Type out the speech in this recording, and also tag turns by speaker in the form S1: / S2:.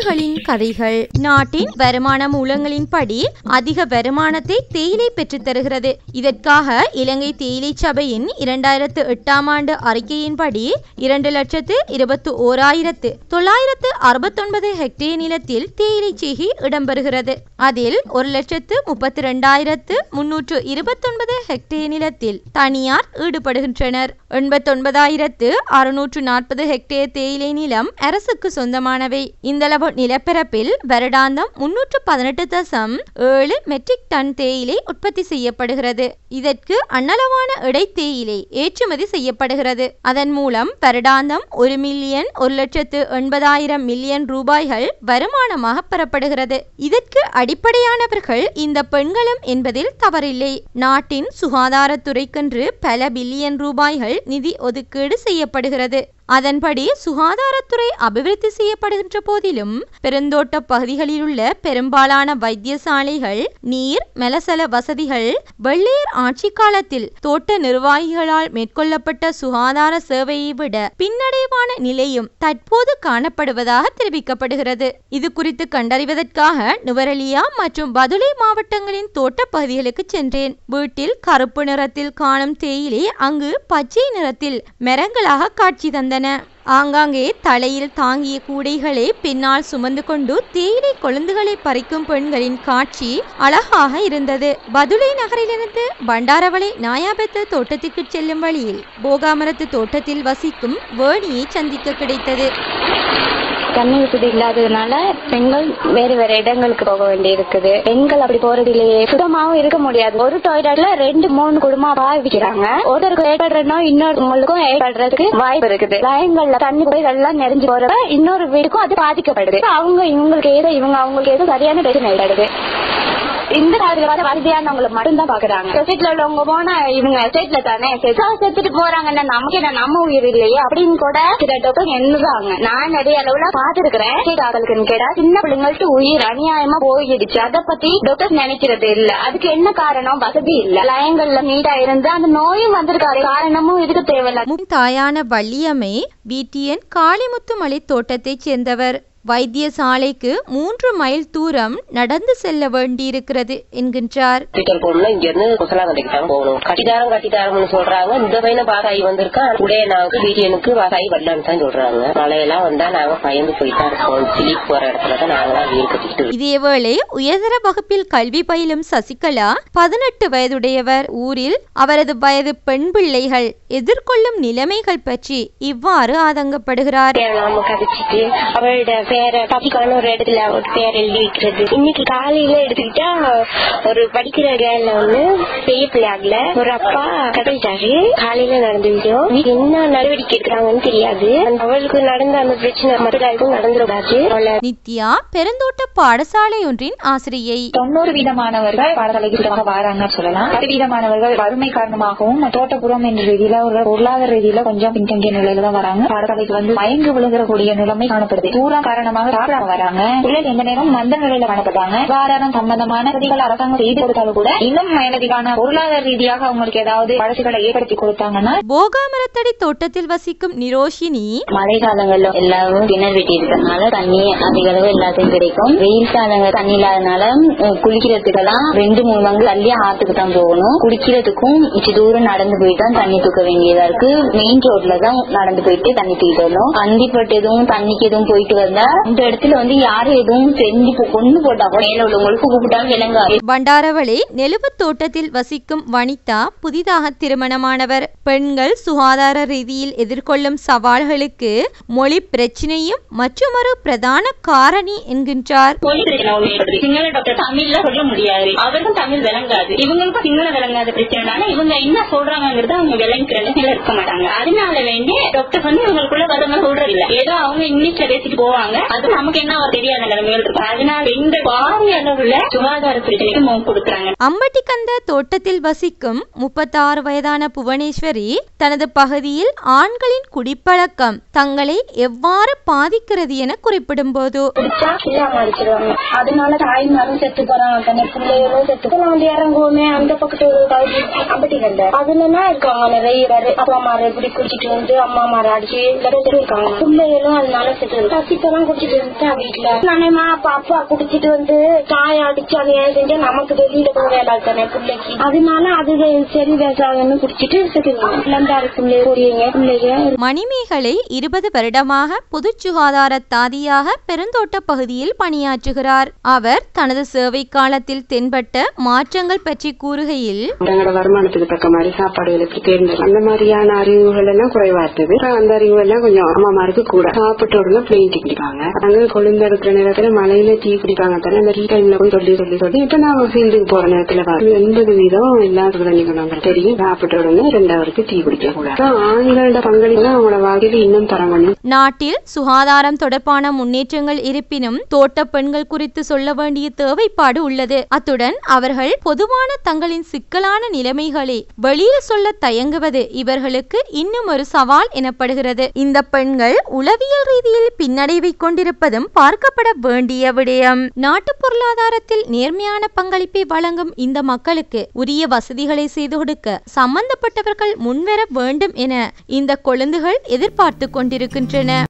S1: பெண்களின் கதைகள் நாட்டின் வருமான மூலங்களின்படி அதிக வருமானத்தை தேயிலை பெற்றுத் தருகிறது இதற்காக இலங்கை தேயிலை சபையின் இரண்டாயிரத்து எட்டாம் ஆண்டு அறிக்கையின்படி இரண்டு லட்சத்து இருபத்தி ஓராயிரத்து தொள்ளாயிரத்து அறுபத்தொன்பது ஹெக்டேர் நிலத்தில் தேயிலை செய்கை இடம்பெறுகிறது அதில் ஒரு லட்சத்து முப்பத்தி ரெண்டாயிரத்து முன்னூற்று இருபத்தொன்பது ஹெக்டேர் நிலத்தில் தனியார் ஈடுபடுகின்றனர் எண்பத்தொன்பதாயிரத்து அறுநூற்று நாற்பது ஹெக்டேர் தேயிலை நிலம் அரசுக்கு சொந்தமானவை இந்தளவு நிலப்பரப்பில் வருடாந்தம் முன்னூற்று பதினெட்டு தசம் ஏழு மெட்ரிக் டன் தேயிலை உற்பத்தி செய்யப்படுகிறது இதற்கு அன்னளவான இடை தேயிலை ஏற்றுமதி செய்யப்படுகிறது அதன் மூலம் வருடாந்தம் ஒரு மில்லியன் ஒரு லட்சத்து எண்பதாயிரம் மில்லியன் ரூபாய்கள் வருமானமாக பெறப்படுகிறது இதற்கு அடிப்படையானவர்கள் இந்த பெண்களும் என்பதில் தவறில்லை நாட்டின் சுகாதாரத்துறைக்கென்று பல பில்லியன் ரூபாய்கள் நிதி ஒதுக்கீடு செய்யப்படுகிறது அதன்படி சுகாதாரத்துறை அபிவிருத்தி செய்யப்படுகின்ற போதிலும் பெருந்தோட்ட பகுதிகளில் உள்ள பெரும்பாலான வைத்தியசாலைகள் நீர் மலசல வசதிகள் வெள்ளையர் ஆட்சி காலத்தில் தோட்ட நிர்வாகிகளால் மேற்கொள்ளப்பட்ட சுகாதார சேவையை விட பின்னடைவான நிலையும் தற்போது காணப்படுவதாக தெரிவிக்கப்படுகிறது இது குறித்து கண்டறிவதற்காக நுவரலியா மற்றும் பதுளை மாவட்டங்களின் தோட்ட பகுதிகளுக்கு சென்றேன் வீட்டில் கருப்பு நிறத்தில் காணும் தேயிலை அங்கு பச்சை நிறத்தில் மரங்களாக காட்சி தந்தன ஆங்காங்கே தலையில் தாங்கிய கூடைகளை பின்னால் சுமந்து கொண்டு தேயிலை கொழுந்துகளை பறிக்கும் பெண்களின் காட்சி அழகாக இருந்தது பதுளை நகரிலிருந்து பண்டாரவளை நாயாபெத்த தோட்டத்திற்கு செல்லும் வழியில் போகாமரத்து தோட்டத்தில் வசிக்கும் வேணியை சந்திக்க கிடைத்தது
S2: தண்ணி வசதி இல்லாததுனால பெண்கள் வேறு வேற இடங்களுக்கு போக வேண்டி இருக்குது பெண்கள் அப்படி போறது இல்லையே சுத்தமாவும் இருக்க முடியாது ஒரு டாய்லெட்ல ரெண்டு மூணு குடும்பம் பாவிக்கிறாங்க ஒருத்தருக்கு ஏற்படுற நோய் இன்னொருவங்களுக்கும் ஏற்படுறதுக்கு வாய்ப்பு இருக்குது லைன்கள்ல தண்ணி போய் எல்லாம் நிறைஞ்சு போறப்ப இன்னொரு வீடுக்கும் அது பாதிக்கப்படுது அவங்க இவங்களுக்கு ஏதோ இவங்க அவங்களுக்கு ஏதோ சரியான பிரச்சனை ஏற்படுது இந்த காலத்துல வர வசதியானவங்களை மட்டும் தான் பாக்குறாங்க சொசைட்டில உள்ளவங்க போனா இவங்க எஸ்டேட்ல தானே செத்தா செத்துட்டு போறாங்கன்னா நமக்கு என்ன நம்ம உயிர் இல்லையே அப்படின்னு கூட சில டாக்டர் எண்ணுறாங்க நான் நிறைய அளவுல பாத்துருக்கிறேன் ஆக்களுக்குன்னு கேட்டா சின்ன பிள்ளைங்களுக்கு உயிர் அநியாயமா போயிடுச்சு அதை பத்தி டாக்டர் நினைக்கிறது இல்ல அதுக்கு என்ன காரணம் வசதி இல்ல லயங்கள்ல நீட்டா இருந்து அந்த நோயும் வந்திருக்காரு காரணமும் இதுக்கு தேவையில்ல
S1: முன் தாயான வள்ளியம்மை பிடிஎன் காளிமுத்துமலை தோட்டத்தைச் சேர்ந்தவர் வைத்தியசாலைக்கு மூன்று மைல் தூரம் நடந்து செல்ல வேண்டியிருக்கிறது என்கின்றார்
S3: ஹாஸ்பிட்டல் போகணும்னா இங்க இருந்து குசலாங்கண்டைக்கு தான் போகணும் கட்டிதாரம் கட்டிதாரம்னு சொல்றாங்க இந்த பையனை பாஸ் ஆகி வந்திருக்கான் உடைய நாங்க பிடிஎனுக்கு பாஸ் ஆகி வரலான்னு தான் சொல்றாங்க மழையெல்லாம் வந்தா நாங்க பயந்து போயிட்டா இருக்கோம் சிலிப் போற இடத்துல தான் நாங்களாம் வீடு கட்டிக்கிட்டு
S1: இதேவேளை உயர்தர வகுப்பில் கல்வி பயிலும் சசிகலா பதினெட்டு வயதுடையவர் ஊரில் அவரது வயது பெண் பிள்ளைகள் எதிர்கொள்ளும் நிலைமைகள் பற்றி இவ்வாறு ஆதங்கப்படுகிறார்
S2: நாம கதைச்சிட்டு அவளோட பேரை பத்திக்கான ஒரு இடத்துல ஒரு பேர் எழுதி வைக்கிறது இன்னைக்கு காலையில எடுத்துக்கிட்டா ஒரு படிக்கிற கேர்ல ஒண்ணு பெரிய பிள்ளையாகல ஒரு அப்பா கதைச்சாரு காலையில நடந்த விஷயம் வீட்டுல என்ன நடவடிக்கை எடுக்கிறாங்கன்னு தெரியாது அந்த அவளுக்கு நடந்த அந்த பிரச்சனை மற்றவர்களுக்கும் நடந்துடாது அவளை
S1: நித்யா பெருந்தோட்ட பாடசாலை ஒன்றின் ஆசிரியை
S4: தொண்ணூறு வீதமானவர்கள் பாடசாலைக்கு சுத்தமாக வராங்கன்னு சொல்லலாம் பத்து வீதமானவர்கள் வறுமை காரணமாகவும் தோட்டப்புறம் என்ற ரீதியில ஒரு பொருளாதார ரீதியில கொஞ்சம் பின்தங்கிய நிலையில தான் வராங்க பாடசாலைக்கு வந்து மயங்கு விழுங்கக்கூடிய நிலைமை காணப்படுது தூரம் காரணமாக சாப்பிடாம வராங்க பிள்ளைகள் எந்த நேரம் மந்த நிலையில காணப்படுறாங்க சுகாதாரம் சம்பந்தமான வசதிகள் அரசாங்கம் செய்து கொடுத்தாலும் கூட இன்னும் மேலதிகான பொருளாதார ரீதியாக அவங்களுக்கு ஏதாவது வளர்ச்சிகளை ஏற்படுத்தி கொடுத்தாங்கன்னா
S1: போகாமரத்தடி தோட்டத்தில் வசிக்கும் நிரோஷினி
S2: மழை காலங்கள்ல எல்லாரும் கிணறு வெட்டி இருக்கிறதுனால தண்ணி அதிக அளவு எல்லாத்தையும் கிடைக்கும் வெயில் காலங்கள் தண்ணி இல்லாதனால உம், குளிக்கிறதுக்கெல்லாம் ரெண்டு மூணு மங்கு தள்ளி ஆத்துக்கு தான் போகணும் குடிக்கிறதுக்கும் இச்சு தூரம் நடந்து போய் தான் தண்ணி தூக்க வேண்டியதா இருக்கு மெயின் ரோட்ல தான் நடந்து போயிட்டு தண்ணி தூக்கிட்டு வரணும் அந்திப்பட்டு எதுவும் தண்ணிக்கு எதுவும் போயிட்டு வந்தா இந்த இடத்துல வந்து யாரும் எதுவும் செஞ்சு போ- கொண்டு போட்டா கூட மேல உள்ளவங்களுக்கு கூப்பிட்டாலும் விளங்காது
S1: பண்டாரவளை நெலுவு தோட்டத்தில் வசிக்கும் வனிதா புதிதாக திருமணமானவர் பெண்கள் சுகாதார ரீதியில் எதிர்கொள்ளும் சவால்களுக்கு மொழி பிரச்சினையும் மற்றொரு பிரதான காரணி என்கின்றார்
S5: மொழி பிரச்சனை ஒண்ணு ஏற்படுது சிங்கள டாக்டர் தமிழ்ல சொல்ல முடியாது அவருக்கும் தமிழ் விளங்காது இவங்களுக்கும் சிங்களம் விளங்காத பிரச்சனைனால இவங்க என்ன சொல்றாங்கிறத அவங்க விளங்கிக்கிற நிலைமையில இருக்க மாட்டாங்க அதனால வேண்டி டாக்டர் வந்து இவங்களுக்குள்ள வரவங்க சொல்றது இல்ல ஏதோ அவங்க இங்கிலீஷ்ல பேசிட்டு போவாங்க அது நமக்கு என்ன ஒரு தெரியாத நிலைமைகள் இருக்கும் அதனால இந்த பாரிய அளவுல சுகாதார பிரச்சனைக்கு முகம் கொடுக்குறாங்க
S1: அம்பட்டிக்கந்த தோட்டத்தில் வசிக்கும் முப்பத்தாறு வயதான புவனேஸ்வரி தனது பகுதியில் ஆண்களின் குடிப்பழக்கம் தங்களை எவ்வாறு பாதிக்கிறது என குறிப்பிடும் போது
S2: குடிச்சா இல்லாம அடிச்சிருவாங்க அதனால தாய்மாரும் செத்து போறாங்க தன்னை பிள்ளைகளும் செத்து போறாங்க வந்து இறங்குவோமே அந்த பக்கத்து ஒரு பகுதி அப்படி இல்ல அதுலன்னா இருக்காங்க நிறைய பேரு அப்பா அம்மா எப்படி குடிச்சிட்டு வந்து அம்மா அம்மா அடிச்சு நிறைய பேர் இருக்காங்க பிள்ளைகளும் அதனால செத்து பசிப்பெல்லாம் குடிச்சிட்டு இருந்துட்டேன் வீட்டுல நானேமா பாப்பா குடிச்சிட்டு வந்து சாய அடிச்சு அதை ஏன் செஞ்சா நமக்கு வெளியில போக வேலை தானே பிள்ளைக்கு அதனால அது சரி வேசாகன்னு குடிச்சிட்டு செத்துருவாங்க இல்லந்தா இருக்குல்ல கூடியங்க பிள்ளைங்க
S1: மணிமேகலை இருபது வருடமாக பொது சுகாதார தாதியாக பெருந்தோட்ட பகுதியில் பணியாற்றுகிறார் அவர் தனது சேவை காலத்தில் தென்பட்ட மாற்றங்கள் பற்றி கூறுகையில்
S6: தங்களோட வருமானத்துக்கு தக்க மாதிரி சாப்பாடுகள் எப்படி தேர்ந்தெடுக்கும் அந்த மாதிரியான அறிவுகள் எல்லாம் குறைவா இருந்தது அப்புறம் அந்த அறிவு எல்லாம் கொஞ்சம் அம்மாமாருக்கு கூட சாப்பிட்ட உடனே பிளெயின் டீ குடிப்பாங்க அங்க கொழுந்து இருக்கிற நேரத்துல மலையில டீ குடிப்பாங்க தானே அந்த டீ டைம்ல போய் சொல்லி சொல்லி சொல்லி இப்ப நான் ஃபீல்டுக்கு போற நேரத்துல பாரு எண்பது வீதம் எல்லாத்துக்கும் தண்ணி கொண்டு வந்து தெரியும் சாப்பிட்ட உடனே ரெண்டாவதுக்கு டீ குடிக்க கூடாது அப்புறம் ஆண்களோட பங்களிப்பு அவங்களோட வாழ்க்கையில இன்னும் தரம் பண்ணி
S1: நாட்டில் சுகாதாரம் தொடர்பான முன்னேற்றங்கள் இருப்பினும் தோட்ட பெண்கள் குறித்து சொல்ல வேண்டிய தேவைப்பாடு உள்ளது அத்துடன் அவர்கள் பொதுவான தங்களின் சிக்கலான நிலைமைகளை வெளியில் சொல்ல தயங்குவது இவர்களுக்கு இன்னும் ஒரு சவால் எனப்படுகிறது இந்த பெண்கள் உளவியல் ரீதியில் பின்னடைவை கொண்டிருப்பதும் பார்க்கப்பட வேண்டிய விடயம் நாட்டு பொருளாதாரத்தில் நேர்மையான பங்களிப்பை வழங்கும் இந்த மக்களுக்கு உரிய வசதிகளை செய்து கொடுக்க சம்பந்தப்பட்டவர்கள் முன்வர வேண்டும் என இந்த கொழுந்துகள் எதிர்பார்த்து கொண்டிருக்கின்றன